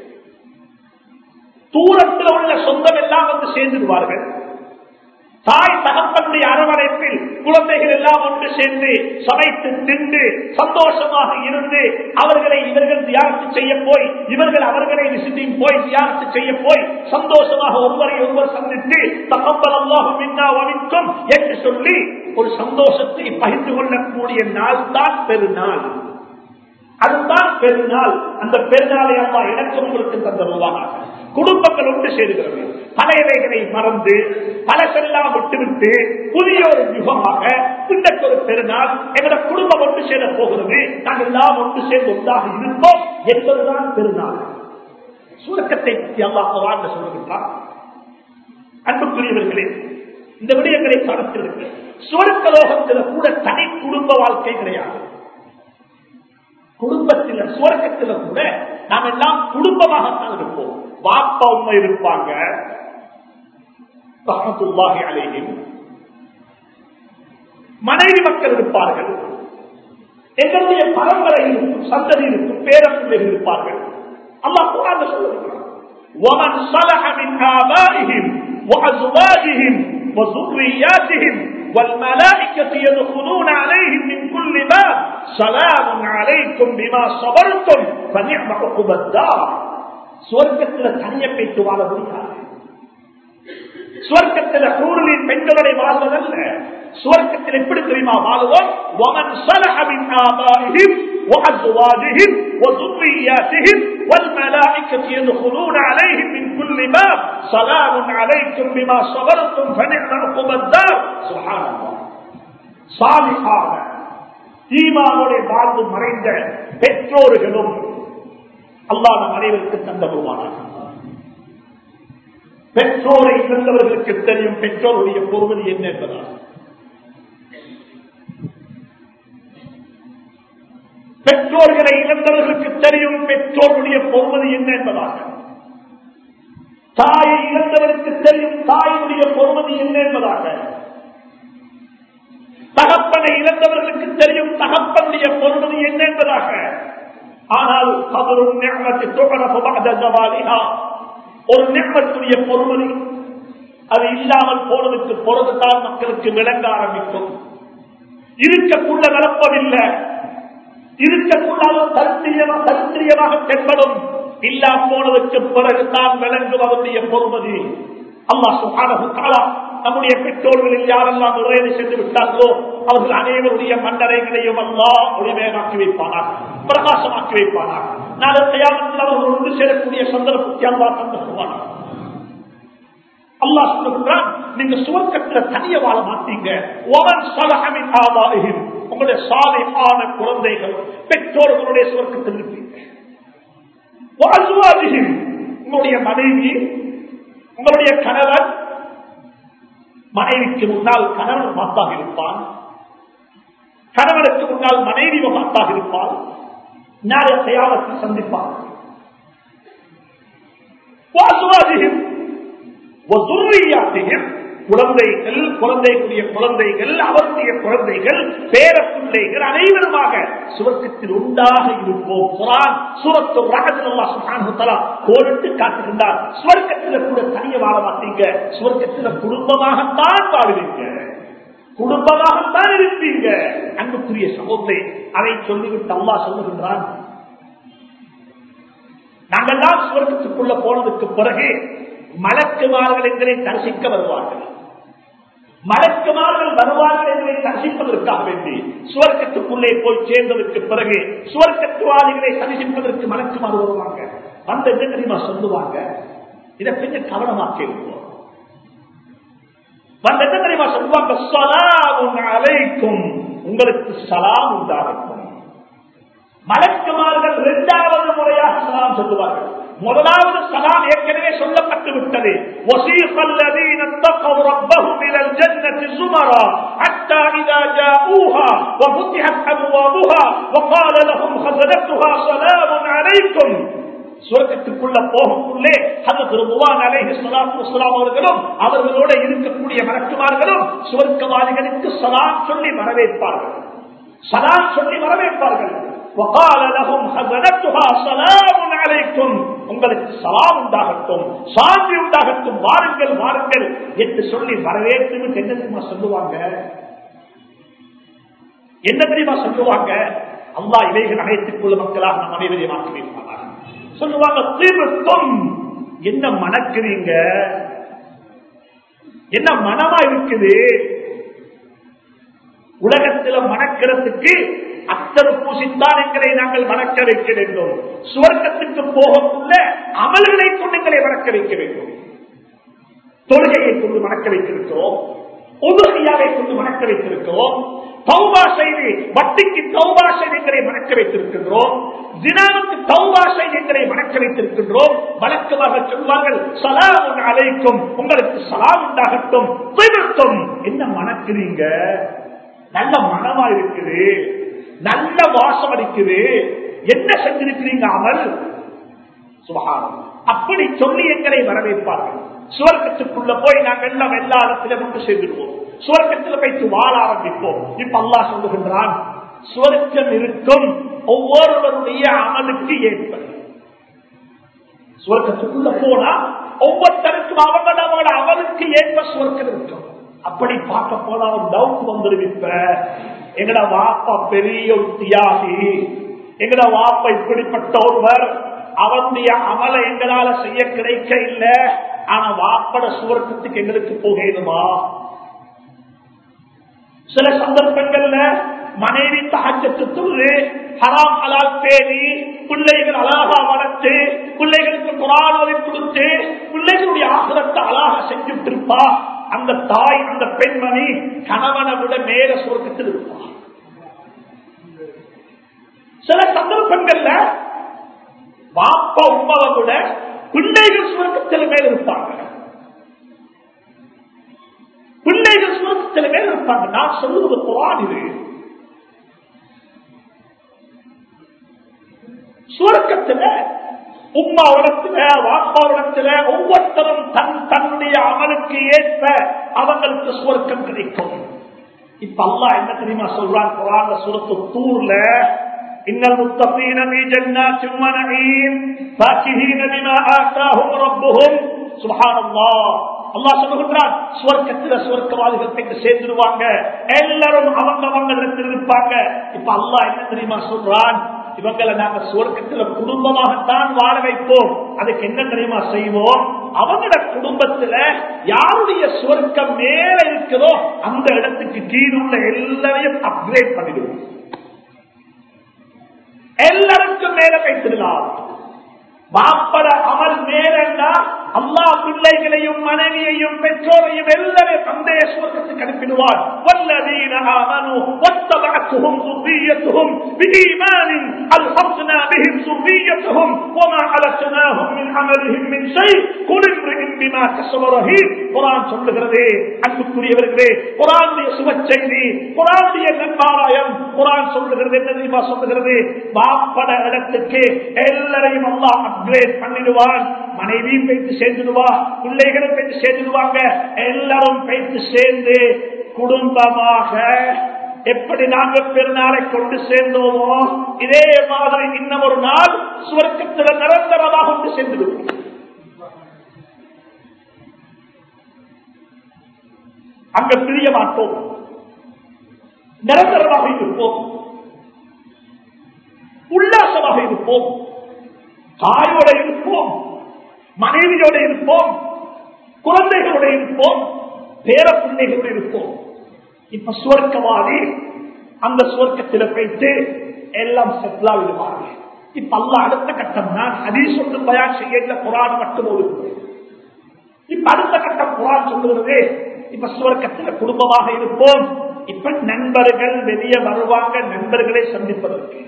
தூரத்தில் உள்ள சொந்தம் எல்லாம் வந்து சேர்ந்துடுவார்கள் தாய் தகப்பனுடைய அரவணைப்பில் குழந்தைகள் எல்லாம் ஒன்று சேர்ந்து சமைத்து தின்று சந்தோஷமாக இருந்து அவர்களை இவர்கள் தியானத்து செய்ய போய் இவர்கள் அவர்களை விசிட்டிங் போய் தியானத்து செய்ய போய் சந்தோஷமாக ஒருவரை ஒருவர் சந்தித்து தகப்பலாகும் மின்னாவிற்கும் என்று சொல்லி ஒரு சந்தோஷத்தை பகிர்ந்து கொள்ளக்கூடிய நாள் தான் பெருநாள் அதுதான் பெருநாள் அந்த பெருநாளை அம்மா எனக்கு உங்களுக்கு தந்தருவாங்க குடும்பங்கள் ஒன்று சேருகிறது பழையவைகளை மறந்து பழசெல்லாம் விட்டுவிட்டு புதிய ஒரு யுகமாக இன்றைக்கு ஒரு பெருநாள் எங்களோட குடும்பம் ஒன்று சேர போகிறது நாங்கள் எல்லாம் ஒன்று சேர்ந்து ஒன்றாக இருப்போம் என்பதுதான் பெருநாள் சுருக்கத்தை பற்றி அல்லாஹ் சொல்லுகின்றார் அன்புக்குரியவர்களே இந்த விடயங்களை பார்த்திருக்கு சுவர்க்கலோகத்தில் கூட தனி குடும்ப வாழ்க்கை கிடையாது குடும்பத்தில் சுவர்க்கத்தில் கூட நாம் எல்லாம் குடும்பமாகத்தான் இருப்போம் வாப்பா உண்மை இருப்பாங்க ரஹமத்துல்லாஹி அலைஹிம் மனைவி மக்கள் இருப்பார்கள் எங்களுடைய பரம்பரை இருக்கும் சந்ததி இருக்கும் பேரப்பிள்ளைகள் இருப்பார்கள் அல்லாஹ் குரான் சொல்லுகிறார் ومن صلح من آبائهم وأزواجهم وذرياتهم والملائكة يدخلون عليهم من كل باب سلام عليكم بما صبرتم فنعم عقب الدار சுவர்க்கத்தில் தனியை பேச்சு வாழ முடியாது சுவர்க்கத்தில் கூறுகளின் பெண்களோட வாழ்வதல்ல சுவர்க்கத்தில் எப்படி தெரியுமா வாழுவோம் ومن صلح من آبائهم وأزواجهم وذرياتهم والملائكة يدخلون عليهم من كل باب سلام عليكم بما صبرتم فنعم عقب الدار سبحان الله சாலிஹான ஈமானுடைய வாழ்வு மறைந்த பெற்றோர்களும் அல்லாஹ் நம் அனைவருக்கு தந்தருவானாக பெற்றோரை இழந்தவர்களுக்கு தெரியும் பெற்றோருடைய பொறுமதி என்ன என்பதால் பெற்றோர்களை இழந்தவர்களுக்கு தெரியும் பெற்றோருடைய பொறுமதி என்ன என்பதாக தாயை இழந்தவருக்கு தெரியும் தாயினுடைய பொறுமதி என்ன என்பதாக தகப்பனை இழந்தவர்களுக்கு தெரியும் தகப்பனுடைய பொறுமதி என்ன என்பதாக ஆனால் கபரும் நேமத்தை தொடரப்படாதவாலிகா ஒரு நேமத்துடைய பொறுமதி அது இல்லாமல் போனதுக்கு பொறுத்துதான் மக்களுக்கு விளங்க ஆரம்பிக்கும் இருக்கக்குள்ள நடப்பதில்லை இருக்கக்கூடாத தரித்திரியமாக தரித்திரியமாக தென்படும் இல்லா போனதற்கு பிறகுதான் விளங்கும் அதனுடைய பொறுமதி அல்லா சுகாரா நம்முடைய பெற்றோர்களில் யாரெல்லாம் நிறைவு சென்று விட்டார்களோ அவர்கள் அனைவருடைய மண்டலைகளையும் அல்லா ஒளிமயமாக்கி வைப்பானார் பிரகாசமாக்கி வைப்பானார் நாளை தயாரத்தில் அவர்கள் ஒன்று சேரக்கூடிய சந்தர்ப்பத்தை அல்லா தந்துவானார் அல்லா சொல்லுகிறான் நீங்க சுவர்க்கத்துல தனிய வாழ மாட்டீங்க ஒவன் சலகமின் ஆதாரிகள் உங்களுடைய சாலையான குழந்தைகள் பெற்றோர்களுடைய சுவர்க்கத்தில் இருப்பீங்க உங்களுடைய மனைவி உங்களுடைய கணவன் மனைவிக்கு முன்னால் கணவன் மாத்தாக இருப்பான் கணவனுக்கு முன்னால் மனைவி மாத்தாக இருப்பான் நாளை தயாரத்தில் சந்திப்பான் குழந்தைகள் குழந்தைக்குரிய குழந்தைகள் அவருடைய குழந்தைகள் பேர பிள்ளைகள் அனைவருமாக சுவர்க்கத்தில் உண்டாக இருப்போம் குரான் சூரத்து ராஜல்லா கோரிட்டு காட்டுகின்றார் சுவர்க்கத்தில் கூட தனிய வாழ மாட்டீங்க சுவர்க்கத்தில் குடும்பமாகத்தான் வாழுவீங்க குடும்பமாகத்தான் இருப்பீங்க அன்புக்குரிய சகோதரை அதை சொல்லிவிட்டு அல்லா சொல்லுகின்றான் நாங்கள் தான் சுவர்க்கத்துக்குள்ள போனதுக்கு பிறகு மலக்குமார்கள் எங்களை தரிசிக்க வருவார்கள் மலக்குமார்கள் வருவார்கள் என்பதை தரிசிப்பதற்காக வேண்டி சுவர்க்கத்துக்குள்ளே போய் சேர்ந்ததற்கு பிறகு சுவர்க்கத்துவாதிகளை தரிசிப்பதற்கு மலக்குமாறு வருவாங்க வந்த என்ன தெரியுமா சொல்லுவாங்க இதை கொஞ்சம் கவனமா கேட்போம் வந்த என்ன தெரியுமா சொல்லுவாங்க சலாம் அலைக்கும் உங்களுக்கு சலாம் உண்டாகட்டும் மலக்குமார்கள் இரண்டாவது முறையாக சலாம் சொல்லுவார்கள் முதலாவது சலாம் ஏற்கனவே சொல்லப்பட்டு விட்டது وَسِيقَ الَّذِينَ اتَّقَوْا رَبَّهُمْ إِلَى الْجَنَّةِ زُمَرًا حَتَّى إِذَا جَاءُوهَا وَفُتِحَتْ أَبْوَابُهَا وَقَالَ لَهُمْ خَزَنَتُهَا سَلَامٌ عَلَيْكُمْ சுவர்க்கத்துக்குள்ள போகக்குள்ளே ஹசத்வான் அலேஹி சலாத்து வஸ்லாம் அவர்களும் அவர்களோட இருக்கக்கூடிய மலக்குமார்களும் சுவர்க்கவாதிகளுக்கு சலாம் சொல்லி வரவேற்பார்கள் சலாம் சொல்லி வரவேற்பார்கள் وقال لهم خزنتها سلام عليكم உங்களுக்கு சலாம் உண்டாகட்டும் சாந்தி உண்டாகட்டும் வாருங்கள் வாருங்கள் என்று சொல்லி வரவேற்று என்ன தெரியுமா சொல்லுவாங்க என்ன தெரியுமா சொல்லுவாங்க அல்லா இவைகள் அனைத்துக்குள்ள மக்களாக நம் அனைவரையும் ஆக்கி வைப்பாங்க சொல்லுவாங்க தீர்த்தம் என்ன மணக்குறீங்க என்ன மனமா இருக்குது உலகத்துல மணக்கிறதுக்கு அத்தர் பூசித்தான் எங்களை நாங்கள் வணக்க வைக்க வேண்டும் சுவர்க்கத்துக்கு போகக்குள்ள அமல்களை கொண்டு எங்களை வணக்க வைக்க வேண்டும் தொழுகையை கொண்டு வணக்க வைத்திருக்கிறோம் உதவியாவை கொண்டு வணக்க வைத்திருக்கிறோம் தௌபா செய்து வட்டிக்கு தௌபா செய்திகளை வணக்க வைத்திருக்கின்றோம் தினாவுக்கு தௌபா செய்திகளை வணக்க வைத்திருக்கின்றோம் வழக்கமாக சொல்வார்கள் சலாம் அழைக்கும் உங்களுக்கு சலாம் உண்டாகட்டும் திருத்தம் என்ன மணக்கிறீங்க நல்ல மனமா இருக்குது நல்ல வாசம் அடிக்குது என்ன செஞ்சிருக்கிறீங்க அமல் சுபகாரம் அப்படி சொல்லி எங்களை வரவேற்பார்கள் சுவர்க்கத்துக்குள்ள போய் நாங்கள் எல்லாம் எல்லா இடத்திலும் ஒன்று சேர்ந்துடுவோம் சுவர்க்கத்தில் வைத்து வாழ ஆரம்பிப்போம் இப்ப அல்லா சொல்லுகின்றான் சுவர்க்கம் இருக்கும் ஒவ்வொருவருடைய அமலுக்கு ஏற்ப சுவர்க்கத்துக்குள்ள போனா ஒவ்வொருத்தருக்கும் அவங்களோட அவங்களோட அமலுக்கு ஏற்ப சுவர்க்கம் இருக்கும் அப்படி பார்க்க போனா ஒரு டவுட் வந்துருவிப்ப எங்கட வாப்பா பெரிய ஒரு தியாகி எங்கட வாப்பா இப்படிப்பட்ட ஒருவர் அவனுடைய அமலை எங்களால செய்ய கிடைக்க இல்லை ஆனா வாப்பட சுவர்க்கத்துக்கு எங்களுக்கு போகணுமா சில சந்தர்ப்பங்கள்ல மனைவி தகச்சத்து துள்ளு ஹராம் அலால் பேணி பிள்ளைகள் அழகா வளர்த்து பிள்ளைகளுக்கு குரானோதை கொடுத்து பிள்ளைகளுடைய ஆசிரத்தை அழகா செஞ்சுட்டு இருப்பா அந்த தாய் அந்த பெண்மணி கணவனை விட மேல சுருக்கத்தில் இருப்பா சில சந்தர்ப்பங்கள்ல பாப்பா உமாவை விட பிள்ளைகள் சுருக்கத்தில் மேல இருப்பாங்க பிள்ளைகள் சுருக்கத்தில் மேல இருப்பாங்க நான் சொல்லுவது குரான் இது சுருக்கத்துல உம்மாவிடத்துல வாப்பாவிடத்துல ஒவ்வொருத்தரும் தன் தன்னுடைய அமலுக்கு ஏற்ப அவங்களுக்கு சுவர்க்கம் கிடைக்கும் இப்ப அல்லா என்ன தெரியுமா சொல்றான் குரான் சுரத்து தூர்ல إن المتقين في جنات ونعيم فاكهين بما آتاهم ربهم سبحان الله அல்லா சொல்லுகின்றான் சுவர்க்கத்துல சுவர்க்கவாதிகள் போயிட்டு சேர்ந்துருவாங்க எல்லாரும் அவங்க அவங்க இடத்தில் இருப்பாங்க இப்ப அல்லா என்ன தெரியுமா சொல்றான் இவங்களை நாங்க சுவர்க்கத்துல குடும்பமாகத்தான் வாழ வைப்போம் அதுக்கு என்ன தெரியுமா செய்வோம் அவங்களோட குடும்பத்துல யாருடைய சுவர்க்கம் மேல இருக்குதோ அந்த இடத்துக்கு கீழுள்ள எல்லாரையும் அப்கிரேட் பண்ணிடுவோம் எல்லாருக்கும் மேல வைத்திடலாம் பாப்பட அமல் மேலா அம்மா பிள்ளைகளையும் மனைவியையும் பெற்றோரையும் எல்லாரையும் தந்தைய சுவர்க்கத்துக்கு அனுப்பிடுவார் والذين آمنوا واتبعتهم ذريتهم بإيمان ألحقنا بهم ذريتهم وما علتناهم من عملهم من شيء كل امرئ بما كسب رهين குரான் சொல்லுகிறது அன்புக்குரியவர்களே குரானுடைய சுப செய்தி குரானுடைய நன்மாராயம் குரான் சொல்லுகிறது என்ன தெரியுமா சொல்லுகிறது பாப்பட இடத்துக்கு எல்லாரையும் அல்லாஹ் அப்கிரேட் பண்ணிடுவான் மனைவியும் பேச்சு சேர்ந்துடுவா பிள்ளைகளும் பேச்சு சேர்ந்துடுவாங்க எல்லாரும் பேச்சு சேர்ந்து குடும்பமாக எப்படி நாங்கள் பெருநாளை கொண்டு சேர்ந்தோமோ இதே மாதிரி இன்னும் ஒரு நாள் சுவர்க்கத்தில் நிரந்தரமாக கொண்டு சேர்ந்துடுவோம் அங்க பிரிய மாட்டோம் நிரந்தரமாக இருப்போம் உல்லாசமாக இருப்போம் தாயோட இருப்போம் மனைவியோட இருப்போம் குழந்தைகளோட இருப்போம் பேர பிள்ளைகளோட இருப்போம் இப்ப சுவர்க்கவாதி அந்த சுவர்க்கத்தில் போயிட்டு எல்லாம் செட்டிலா விடுவாங்க இப்ப அல்ல அடுத்த கட்டம் நான் ஹதீஸ் ஒன்று பயான் செய்ய குரான் மட்டும் ஒரு இப்ப அடுத்த கட்டம் குரான் சொல்லுகிறது இப்ப சுவர்க்கத்துல குடும்பமாக இருப்போம் இப்ப நண்பர்கள் வெளியே வருவாங்க நண்பர்களை சந்திப்பதற்கு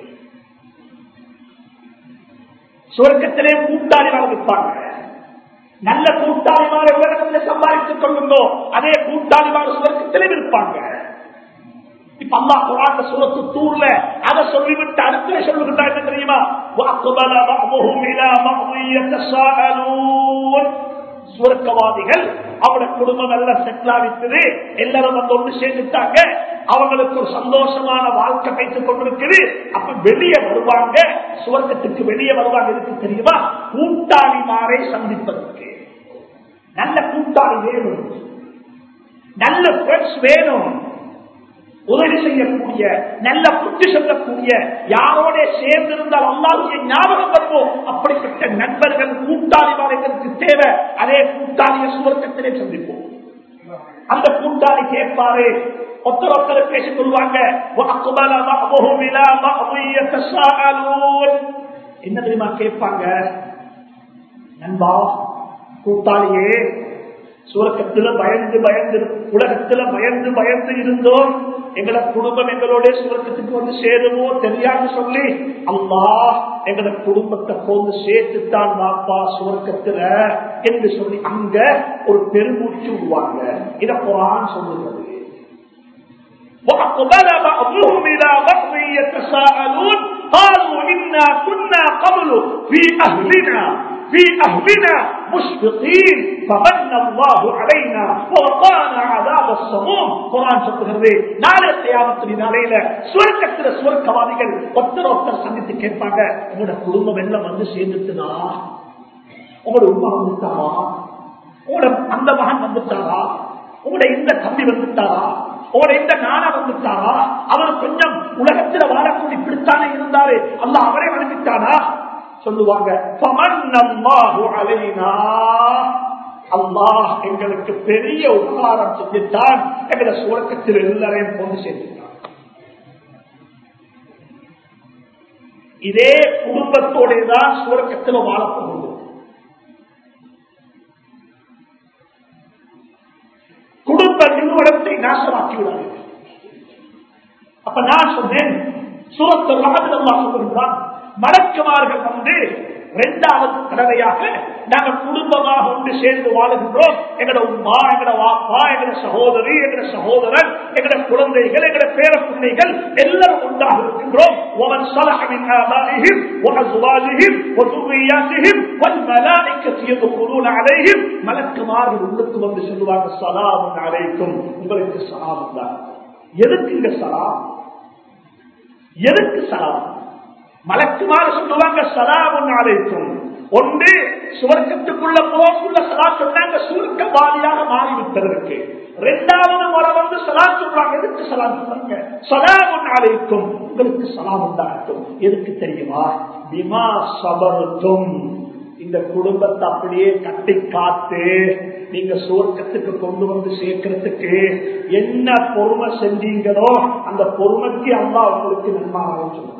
சுவர்க்கத்திலே கூட்டாளிகள் இருப்பாங்க நல்ல கூட்டாளிமார் உலகத்தில் சம்பாதித்துக் கொள்ளுங்கோ அதே கூட்டாளிமார் சுவர்க்கத்திலே இருப்பாங்க இப்ப அம்மா குரான் சுரத்து தூர்ல அதை சொல்லிவிட்டு அடுத்த சொல்லுகின்றா என்ன தெரியுமா وَأَقْبَلَ بَعْضُهُمْ إِلَى بَعْضٍ يَتَسَاءَلُونَ சுவர்க்கவாதிகள் அவட குடும்பம் எல்லாம் செட்டில் ஆகித்தது எல்லாரும் வந்து ஒன்று சேர்ந்துட்டாங்க அவங்களுக்கு ஒரு சந்தோஷமான வாழ்க்கை வைத்துக் கொண்டிருக்குது அப்ப வெளியே வருவாங்க சுவர்க்கத்துக்கு வெளியே வருவாங்க இருக்கு தெரியுமா கூட்டாளிமாரை சந்திப்பதற்கு நல்ல கூட்டாளி வேணும் நல்ல ஃப்ரெண்ட்ஸ் வேணும் உதவி செய்யக்கூடிய நல்ல புத்தி சொல்லக்கூடிய யாரோட சேர்ந்திருந்தால் அல்லாவுடைய ஞாபகம் வருவோம் அப்படிப்பட்ட நண்பர்கள் கூட்டாளிமார் எங்களுக்கு தேவை அதே கூட்டாளிய சுவர்க்கத்திலே சந்திப்போம் அந்த கூட்டாளி கேட்பாரு ஒருத்தர் ஒருத்தர் பேசிக் கொள்வாங்க என்ன தெரியுமா கேட்பாங்க நண்பா கூட்டாளியே சுரக்கத்துல பயந்து பயந்து உலகத்துல பயந்து பயந்து இருந்தோம் எங்களை குடும்பம் எங்களோட சுரக்கத்துக்கு வந்து சேருமோ தெரியாது சொல்லி அம்மா எங்களை குடும்பத்தை கொண்டு சேர்த்துத்தான் வாப்பா சுவர்க்கத்துல என்று சொல்லி அங்க ஒரு பெருமூச்சு விடுவாங்க இத குரான் சொல்லுகிறது وأقبل بعضهم إلى بعض يتساءلون قالوا إنا كنا قبل في أهلنا في أهلنا مشفقين فمن الله علينا ووقانا عذاب السموم குர்ஆன் சொல்லுகிறது நாளை கியாமத்தின் நாளையில சுவர்க்கத்தில சுவர்க்கவாதிகள் ஒருத்தர் ஒருத்தர் சந்தித்து கேட்பாங்க உங்களோட குடும்பம் எல்லாம் வந்து சேர்ந்துட்டுதா உங்களோட உமா வந்துட்டாரா உங்களோட அந்த மகன் வந்துட்டாரா உங்களோட இந்த தம்பி வந்துட்டாரா உங்களோட இந்த நானா வந்துட்டாரா அவர் கொஞ்சம் உலகத்துல வாழக்கூடிய இப்படித்தானே இருந்தாரு அல்ல அவரே அனுப்பிட்டாரா சொல்லுவாங்க "ஃபமன்னல்லாஹு அலைனா." அல்லாஹ் எங்களுக்கு பெரிய உபகாரம் செஞ்சுட்டான் எங்களை சுவர்க்கத்தில் எல்லாரையும் கொண்டு சேர்த்துட்டான் இதே குடும்பத்தோட தான் சுவர்க்கத்தில் வாழப்போகிறோம் குடும்ப நிறுவனத்தை நாசமாக்கி விடாது அப்ப நான் சொன்னேன் சூரத்தில் ரகதல்லா சொல்லுகிறான் மலக்குமார்கள் வந்து இரண்டாவது தடவையாக நாங்கள் குடும்பமாக ஒன்று சேர்ந்து வாழுகின்றோம் எங்கட உமா எங்கட வாப்பா எங்கட சகோதரி எங்கட சகோதரன் எங்கட குழந்தைகள் எங்கட பேர பிள்ளைகள் எல்லாரும் ஒன்றாக இருக்கின்றோம் ومن صلح من آبائهم وأزواجهم وذرياتهم والملائكة يدخلون عليهم மலக்குமார்கள் உள்ளுக்கு வந்து சொல்லுவாங்க சலாம் அலைக்கும் உங்களுக்கு சலாம் தான் எதுக்கு இங்க சலாம் எதுக்கு சலாம் மலக்குமாறு சொல்லுவாங்க சலாம் அழைக்கும் ஒன்று சுவர்க்கத்துக்குள்ள போக்குள்ள சலா சொன்னாங்க சுருக்கவாதியாக மாறிவிட்டதற்கு இரண்டாவது முறை வந்து சலா சொல்றாங்க எதுக்கு சலாம் சொல்றாங்க சலாம் அழைக்கும் உங்களுக்கு சலாம் உண்டாகட்டும் எதுக்கு தெரியுமா விமா சபருத்தும் இந்த குடும்பத்தை அப்படியே கட்டி காத்து நீங்க சுவர்க்கத்துக்கு கொண்டு வந்து சேர்க்கறதுக்கு என்ன பொறுமை செஞ்சீங்களோ அந்த பொறுமைக்கு அல்லா உங்களுக்கு நன்மாக சொல்றாங்க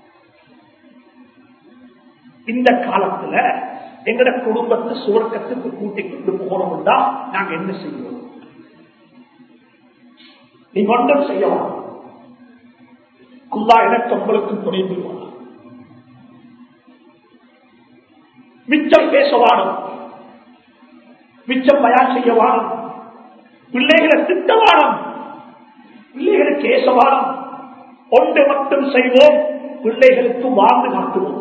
இந்த காலத்துல எங்கட குடும்பத்தை சுவர்க்கத்துக்கு கூட்டி கொண்டு போகணும்டா நாங்க என்ன செய்வோம் நீங்க ஒன்றும் செய்யலாம் அல்லா எனக்கு உங்களுக்கு துணை புரிவான் மிச்சம் பேசவானும் மிச்சம் பயான் செய்யவானும் பிள்ளைகளை திட்டவானும் பிள்ளைகளுக்கு ஏசவானும் ஒன்று மட்டும் செய்வோம் பிள்ளைகளுக்கு வாழ்ந்து காட்டுவோம்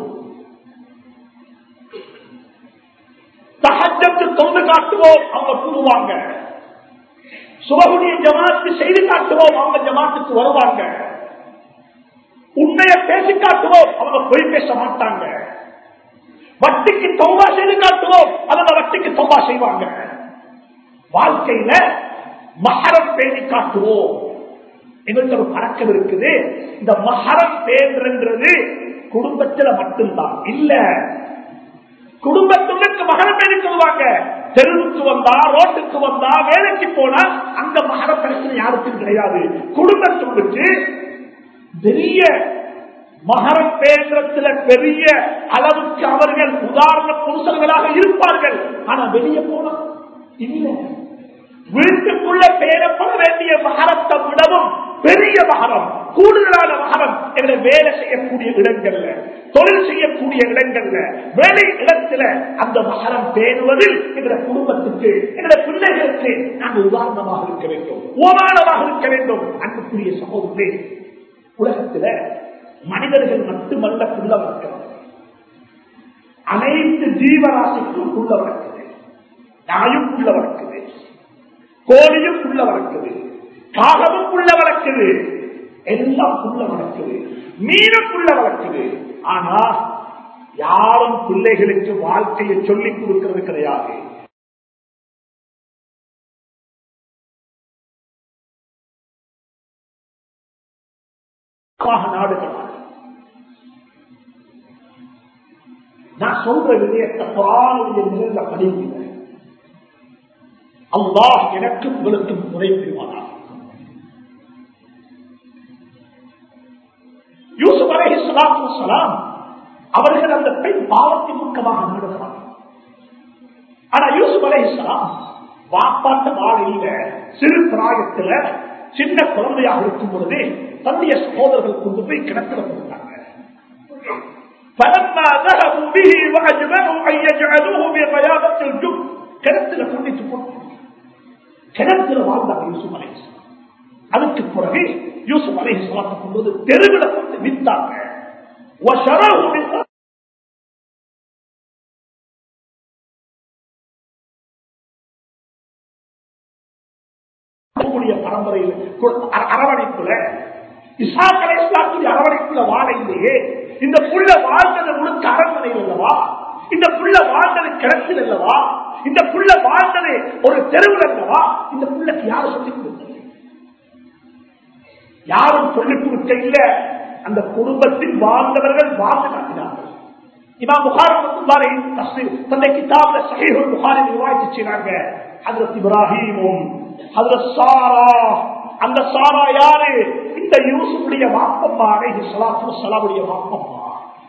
தகஜத்து தொண்டு காட்டுவோம் அவங்க கூடுவாங்க சுபகுடைய ஜமாத்து செய்து காட்டுவோம் அவங்க ஜமாத்துக்கு வருவாங்க உண்மையை பேசி காட்டுவோம் அவங்க பொய் பேச மாட்டாங்க வட்டிக்கு தொம்பா செய்து காட்டுவோம் அவங்க வட்டிக்கு தொம்பா செய்வாங்க வாழ்க்கையில மகரம் பேணி காட்டுவோம் எங்களுக்கு ஒரு பழக்கம் இருக்குது இந்த மகரம் பேன்றது குடும்பத்துல மட்டும்தான் இல்ல குடும்பத்துக்கு மகரம் பேணி சொல்லுவாங்க தெருவுக்கு வந்தா ரோட்டுக்கு வந்தா வேலைக்கு போனா அந்த மகர பிரச்சனை யாருக்கும் கிடையாது குடும்பத்துக்கு பெரிய மகரம் பேன்றத்துல பெரிய அளவுக்கு அவர்கள் உதாரண புருஷர்களாக இருப்பார்கள் ஆனா வெளியே போனா இல்ல வீட்டுக்குள்ள பேரப்பட வேண்டிய மகரத்தை விடவும் பெரிய மகரம் கூடுதலான மகரம் எங்களை வேலை செய்யக்கூடிய இடங்கள்ல தொழில் செய்யக்கூடிய இடங்கள்ல வேலை இடத்துல அந்த மகரம் பேணுவதில் எங்களுடைய குடும்பத்துக்கு எங்களுடைய பிள்ளைகளுக்கு நாங்கள் உதாரணமாக இருக்க வேண்டும் ஓமானமாக இருக்க வேண்டும் அன்புக்குரிய சகோதரே உலகத்துல மனிதர்கள் மட்டுமல்ல புள்ள வளர்க்கிறது அனைத்து ஜீவராசிக்கும் புள்ள வளர்க்குது நாயும் புள்ள வளர்க்குது கோழியும் புள்ள வளர்க்குது காகமும் புள்ள வளர்க்குது எல்லாம் புள்ள வளர்க்குது மீனும் புள்ள வளர்க்குது ஆனா யாரும் பிள்ளைகளுக்கு வாழ்க்கையை சொல்லிக் கொடுக்கிறது கிடையாது நாடுகள் நான் சொல்ற விடயத்தை புறானுடைய நிலையில படிக்கல அல்லாஹ் எனக்கு உங்களுக்கு முறை புரிவானா யூசுப் அலஹி சலாத்து சலாம் அவர்கள் அந்த பெண் பாவத்தின் முக்கமாக நாடுகிறார் ஆனா யூசுப் அலஹி சலாம் வாப்பாட்ட வாழ இல்ல சிறு பிராயத்துல சின்ன குழந்தையாக இருக்கும் பொழுது தன்னுடைய சகோதரர்கள் கொண்டு போய் கிணத்துல போட்டாங்க فلما ذهبوا به واجمعوا ان يجعلوه بغيابه الجب கிணத்துல கொண்டு போட்டாங்க கிணத்துல வாழ்ந்தார் யூசுப் அலை அதுக்கு பிறகு யூசுப் அலை கொண்டு வந்து தெருவில கொண்டு வித்தாங்க பரம்பரையில் கு- அ- அரவணைப்புல இசாக் அலை இஸ்லாத்துடைய அரவணைப்புல வாழ இல்லையே இந்த புள்ள வாழ்ந்தது முழுக்க அரண்மனையில் அல்லவா இந்த புள்ள வாழ்ந்தது கிணற்றில் அல்லவா இந்த புள்ள வாழ்ந்தது ஒரு தெருவில் அல்லவா இந்த புள்ளைக்கு யாரும் சொல்லிக் கொடுத்தது யாரும் சொல்லிக் கொடுக்க இல்ல அந்த குடும்பத்தில் வாழ்ந்தவர்கள் வாழ்ந்து காட்டினார்கள் இமாம் புகாரி ரஹ்மத்துல்லாஹி தஸ்ரீ- தன்னை கிதாப்ல சஹீஹுல் புகாரி ரிவாயத் செய்றாங்க ஹஜ்ரத் இப்ராஹீமும் ஹஜ்ரத் சாரா அந்த சாரா யாரு இந்த யூசுஃபுடைய வாப்பம்மா அலைஹி ஸலாத்து வஸ்ஸலாமுடைய வாப்பம்மா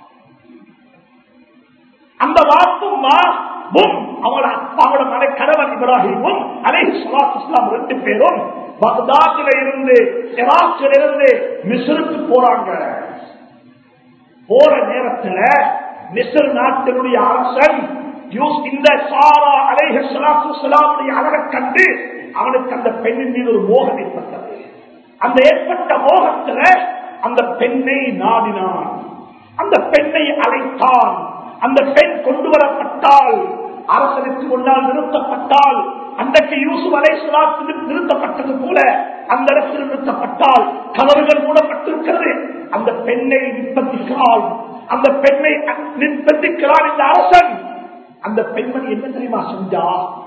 அந்த வாப்பம்மா பும் அவங்களோட அப்பாவோட மனை கணவன் இப்ராஹிமும் அலைஹி ஸலாத்து வஸ்ஸலாம் ரெண்டு பேரும் பக்தாத்ல இருந்து இராக்கில் இருந்து மிஸ்ருக்கு போறாங்க போற நேரத்துல மிஸ்ர் நாட்டினுடைய அரசன் யூஸ் இந்த சாரா அலைஹ ஸலாத்து வஸ்ஸலாமுடைய அழகை கண்டு அவனுக்கு அந்த பெண்ணின் மீது ஒரு மோகம் ஏற்பட்டது அந்த ஏற்பட்ட மோகத்துல அந்த பெண்ணை நாடினான் அந்த பெண்ணை அழைத்தான் அந்த பெண் கொண்டு வரப்பட்டால் அரசனுக்கு முன்னால் நிறுத்தப்பட்டால் அன்றைக்கு யூசுப் அலை நிறுத்தப்பட்டது போல அந்த இடத்தில் நிறுத்தப்பட்டால் கதவுகள் மூடப்பட்டிருக்கிறது அந்த பெண்ணை நிர்பந்திக்கிறாள் அந்த பெண்ணை நிர்பந்திக்கிறான் இந்த அரசன் அந்த பெண்மணி என்ன தெரியுமா செஞ்சா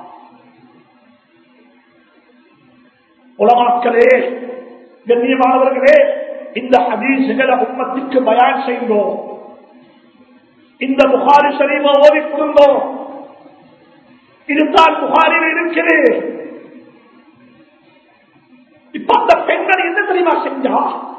உலமாக்களே கண்ணியமானவர்களே இந்த ஹதீசுகளை உம்மத்துக்கு பயான் செய்தோம் இந்த புகாரி ஷரீஃபை ஓதி கொடுந்தோம் இதுதான் புகாரில் இருக்குது இப்ப அந்த பெண்கள் என்ன தெரியுமா செஞ்சா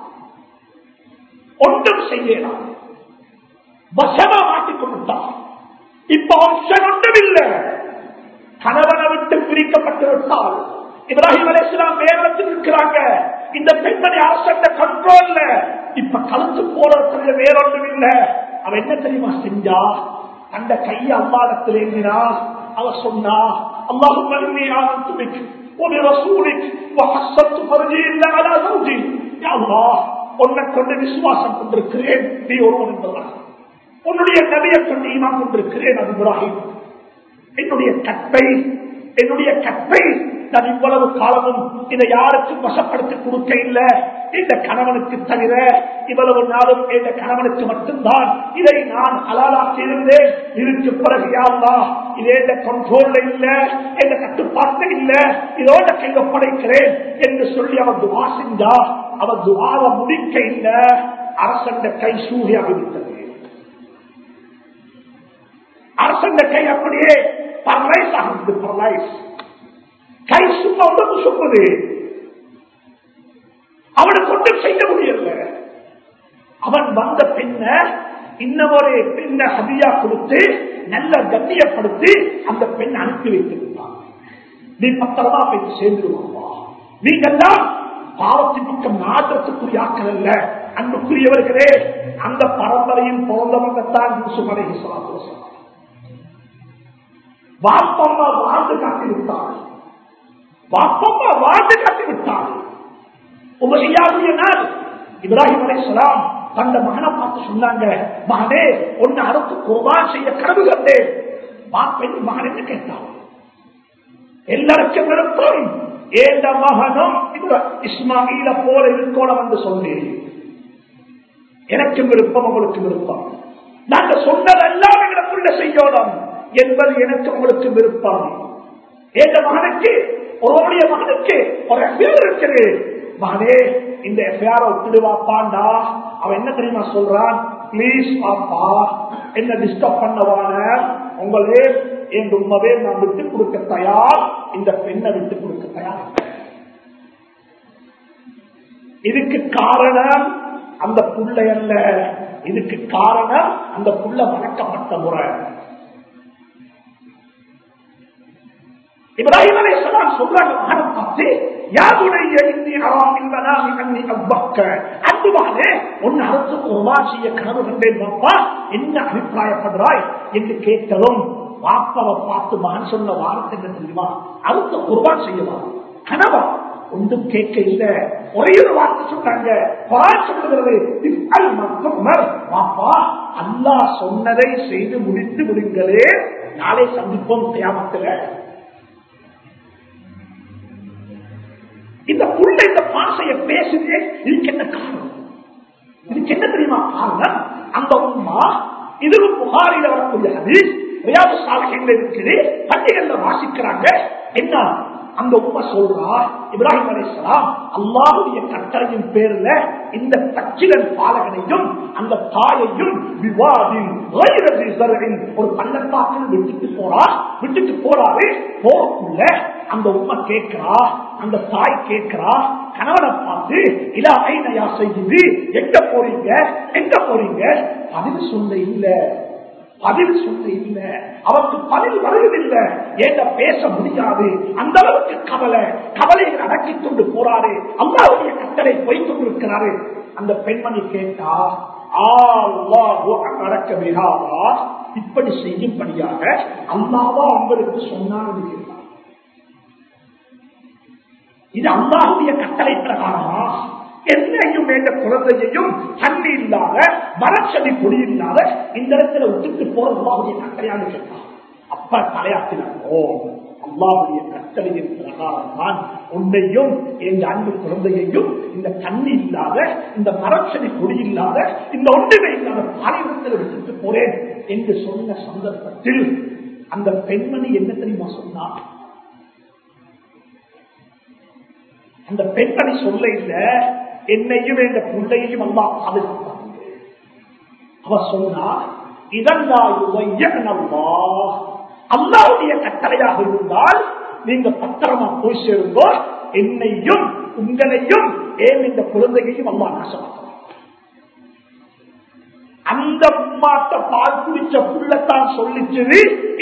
ஒன்றும் செய்யலாம் வசமா மாட்டிக் கொண்டுட்டான் இப்ப ஆப்ஷன் ஒன்றும் இல்லை கணவனை விட்டு பிரிக்கப்பட்டு விட்டால் இப்ராஹிம் அலிஸ்லாம் வேறத்தில் இருக்கிறாங்க இந்த பெண்மணி அரசந்த கண்ட்ரோல்ல இப்ப கழுத்து போறதுக்கு வேறொன்றும் இல்ல அவ என்ன தெரியுமா செஞ்சா அந்த கையை அல்லாடத்தில் ஏந்தினா அவ சொன்னா அல்லாஹும் ஆனந்துமிக் ஒரு ரசூலிக் வஹஸ்ஸத்து ஃபர்ஜி இல்ல அலா ஜௌஜி யா அல்லாஹ் உன்னை கொண்டு விசுவாசம் கொண்டிருக்கிறேன் நீ ஒருவன் என்பவன் உன்னுடைய நபியை கொண்டு ஈமான் கொண்டிருக்கிறேன் அது இப்ராஹிம் என்னுடைய கற்பை என்னுடைய கற்பை நான் இவ்வளவு காலமும் இதை யாருக்கும் வசப்படுத்தி கொடுக்க இல்லை இந்த கணவனுக்கு தவிர இவ்வளவு நாளும் இந்த கணவனுக்கு மட்டும்தான் இதை நான் அலாலாக்கி இருந்தேன் இதுக்கு பிறகு யாருலா இதே இந்த கண்ட்ரோல்ல இல்ல எந்த கட்டுப்பாட்டு இல்ல இதோட கையில படைக்கிறேன் என்று சொல்லி அவன் துவா செஞ்சா அவன் துவாவை முடிக்க இல்ல அரசண்ட கை சூழியாக விட்டது அரசண்ட கை அப்படியே பரலைஸ் ஆகுது பரலைஸ் கை சும்மா உடம்பு சும்முது அவனுக்கு ஒன்றும் செய்ய முடியல அவன் வந்த பின்ன இன்னொரு பெண்ணை ஹதியா கொடுத்து நல்ல கண்ணியப்படுத்தி அந்த பெண் அனுப்பி வைத்திருந்தான் நீ பத்திரமா போய் சேர்ந்துருவாப்பா நீங்கெல்லாம் பாவத்தின் பக்கம் நாட்டத்துக்குரிய ஆக்கள் அல்ல அன்புக்குரியவர்களே அந்த பரம்பரையில் பிறந்தவங்க தான் யூசுமலை வாப்பம்மா வாழ்ந்து காட்டி விட்டாள் வாப்பம்மா வாழ்ந்து காட்டி விட்டாள் உபசியாவுடைய நாள் இப்ராஹிம் அலைசலாம் தந்த மகனை பார்த்து சொன்னாங்க மகனே ஒன்னு அறுத்து கோபான் செய்ய கனவு கண்டேன் மாப்பெண் மகன் என்ன கேட்டான் எல்லாருக்கும் விருப்பம் ஏந்த மகனும் இஸ்மாயில போல இருக்கோம் என்று சொன்னேன் எனக்கும் விருப்பம் உங்களுக்கு விருப்பம் நாங்க சொன்னதெல்லாம் எங்களுக்குள்ள செய்யணும் என்பது எனக்கு உங்களுக்கு விருப்பம் எந்த மகனுக்கு ஒருவருடைய மகனுக்கு ஒரு எஃப்ஐஆர் இருக்குது மகனே இந்த எஃப்ஐஆர் ஒப்பிடுவாப்பாண்டா அவன் என்ன தெரியுமா சொல்றான் பிளீஸ் பாப்பா என்ன டிஸ்டர்ப் பண்ணவான உங்களே என் உண்மையே நான் விட்டு கொடுக்க தயார் இந்த பெண்ணை விட்டு கொடுக்க தயார் இதுக்கு காரணம் அந்த புள்ளை அல்ல இதுக்கு காரணம் அந்த புள்ள வளர்க்கப்பட்ட முறை இப்ராஹிம் அலை சொல்லாம் சொல்றாங்க மகனம் பார்த்து யாருடைய இந்தி அறாம் இல்லனா அன்னி அவ்வக்க அன்புமானே உன் அரசு குர்பா செய்ய கனவு கண்டேன் பாப்பா என்ன அபிப்பிராயப்படுறாய் என்று கேட்டதும் வாப்பாவை பார்த்து மகன் சொன்ன வாரத்தை என்ன தெரியுமா அடுத்த குர்பான் செய்யவா கனவா ஒன்றும் கேட்க இல்ல ஒரே ஒரு வார்த்தை சொன்னாங்க குரான் சொல்லுகிறது இஃப்அல் மக்துமர் பாப்பா அல்லாஹ் சொன்னதை செய்து முடித்து விடுங்களே நாளை சந்திப்போம் கியாமத்துல இந்த புள்ள இந்த பாசைய பேசுதே இதுக்கு என்ன காரணம் இதுக்கு என்ன தெரியுமா காரணம் அந்த உமா இது புகாரில வரக்கூடிய ஹதீஸ் ரியாது சாலைகள் இருக்குது பள்ளிகள்ல வாசிக்கிறாங்க என்ன அந்த உண்மை சொல்றா இப்ராஹிம் அலிஸ்லாம் அல்லாஹுடைய கட்டளையின் பேர்ல இந்த தச்சிலன் பாலகனையும் அந்த தாயையும் விவாதில் ஒரு பள்ளத்தாக்கில் விட்டுட்டு போறா விட்டுட்டு போறாரு போறக்குள்ள அந்த உண்மை கேட்கிறா அந்த தாய் கேட்கிறா கணவனை பார்த்து இல்ல ஐநயா செய்யுது எங்க போறீங்க எங்க போறீங்க பதில் சொல்ல இல்ல பதில் சொல்ல இல்ல அவருக்கு பதில் வருவதில்லை ஏண்ட பேச முடியாது அந்த அளவுக்கு கவலை கவலையை அடக்கி கொண்டு போறாரு அல்லாவுடைய கட்டளை போய் கொண்டிருக்கிறாரு அந்த பெண்மணி கேட்டா நடக்க விடாதா இப்படி செய்யும்படியாக அல்லாவா உங்களுக்கு சொன்னான்னு கேட்டார் இது அல்லாவுடைய கட்டளை பிரகாரமா என்னையும் வேண்ட குழந்தையையும் தண்ணி இல்லாத மரச்சடி பொடி இல்லாத இந்த இடத்துல விட்டுட்டு போறது அல்லாவுடைய கட்டளையான்னு கேட்டான் அப்ப தலையாட்டினோ அல்லாவுடைய கட்டளையின் பிரகாரம் தான் உன்னையும் எங்க அன்பு குழந்தையையும் இந்த தண்ணி இல்லாத இந்த மரச்சடி கொடி இல்லாத இந்த ஒன்றுமே இல்லாத பாலிவத்தில் விட்டுட்டு போறேன் என்று சொன்ன சந்தர்ப்பத்தில் அந்த பெண்மணி என்ன தெரியுமா சொன்னார் அந்த பெண்மணி சொல்ல இல்ல என்னையும் என்ற பிள்ளையையும் அல்லா பாதுகாப்பாங்க அவ சொன்னா இதல்லா அல்லாவுடைய கட்டளையாக இருந்தால் நீங்க பத்திரமா போய் சேருங்கோ என்னையும் உங்களையும் ஏன் இந்த குழந்தையையும் அல்லா நாசமாக்கலாம் அந்த உம்மாட்ட பால் குடிச்ச புள்ளத்தான் சொல்லிச்சது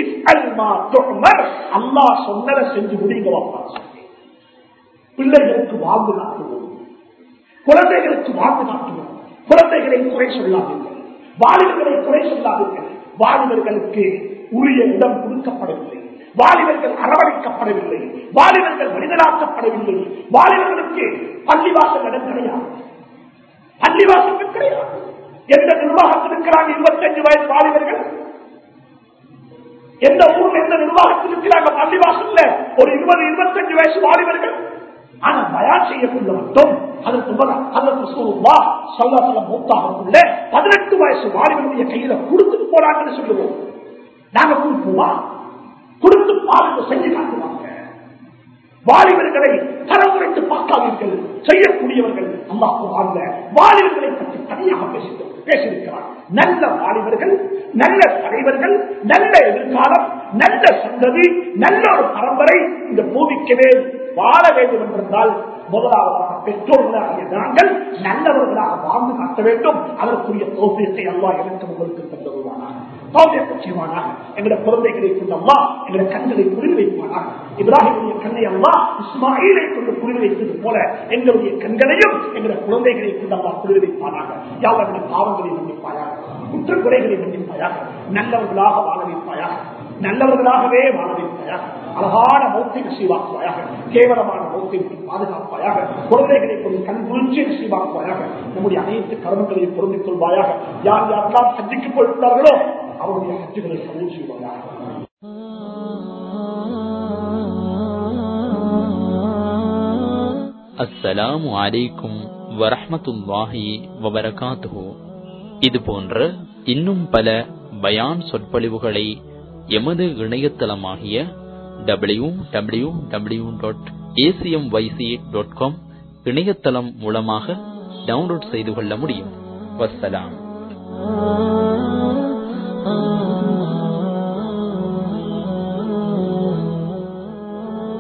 அல்லா சொன்னதை செஞ்சு முடிங்க வாப்பா பிள்ளைகளுக்கு வாழ்ந்து காட்டுவோம் குழந்தைகளுக்கு வாழ்ந்து காட்டுவோம் குழந்தைகளை குறை சொல்லாதீர்கள் வாலிபர்களை குறை சொல்லாதீர்கள் வாலிபர்களுக்கு உரிய இடம் கொடுக்கப்படவில்லை வாலிபர்கள் அரவணைக்கப்படவில்லை வாலிபர்கள் மனிதனாக்கப்படவில்லை வாலிபர்களுக்கு பள்ளிவாசல் இடம் கிடையாது பள்ளிவாசல் கிடையாது எந்த நிர்வாகத்தில் இருக்கிறாங்க இருபத்தஞ்சு வயசு வாலிபர்கள் எந்த ஊர்ல எந்த நிர்வாகத்தில் இருக்கிறாங்க பள்ளிவாசல்ல ஒரு இருபது இருபத்தஞ்சு வயசு வாலிபர்கள் ஆனா பயான் செய்யக்குள்ள மட்டும் அதற்கு மூத்தாகக்குள்ள பதினெட்டு வயசு வாலிபனுடைய கையில கொடுத்துட்டு போறாங்கன்னு சொல்லுவோம் நாங்க கொடுப்போமா கொடுத்து பாருங்க செஞ்சு காட்டுவாங்க வாலிபர்களை தரமுறைத்து பார்க்காதீர்கள் செய்யக்கூடியவர்கள் அல்லா குரான்ல வாலிபர்களை பற்றி தனியாக பேசி பேசியிருக்கிறார் நல்ல வாலிபர்கள் நல்ல தலைவர்கள் நல்ல எதிர்காலம் நல்ல சந்ததி நல்ல ஒரு பரம்பரை இந்த பூமிக்கவே வாழ வேண்டும் என்றால் முதலாவதாக பெற்றோர்களாகிய நாங்கள் நல்லவர்களாக வாழ்ந்து காட்ட வேண்டும் அதற்குரிய தோப்பியத்தை அல்லா எனக்கு உங்களுக்கு தந்துருவானாக தோப்பியத்தை செய்வானாக எங்களுடைய குழந்தைகளை கொண்டு அம்மா எங்களுடைய கண்களை புரிந்து வைப்பானாக இப்ராஹிமுடைய கண்ணை அம்மா இஸ்மாயிலை கொண்டு புரிந்து வைத்தது போல எங்களுடைய கண்களையும் எங்களுடைய குழந்தைகளை கொண்டு அம்மா புரிந்து வைப்பானாக யாவருடைய பாவங்களை மன்னிப்பாயாக குற்றக்குறைகளை மன்னிப்பாயாக நல்லவர்களாக வாழ வைப்பாயாக நல்லவர்களாகவே வாழ வைப்பாயாக அழகான மௌத்தை நசீவாக்குவாயாக கேவலமான மௌத்தை பாதுகாப்பாயாக குழந்தைகளை கொண்டு கண் குளிர்ச்சி நசீவாக்குவாயாக நம்முடைய அனைத்து கர்மங்களையும் பொருந்திக் கொள்வாயாக யார் யாரெல்லாம் சந்திக்கு போயிருக்கிறார்களோ அவருடைய ஹஜ்ஜுகளை கபூல் செய்வாயாக அஸ்ஸலாமு அலைக்கும் வரஹ்மத்துல்லாஹி வபரகாத்துஹு இது போன்ற இன்னும் பல பயான் சொற்பொழிவுகளை எமது இணையதளமாகிய W W W dot ACM YC dot com இணையதளம் மூலமாக டவுன்லோட் செய்து கொள்ள முடியும் வசலாம்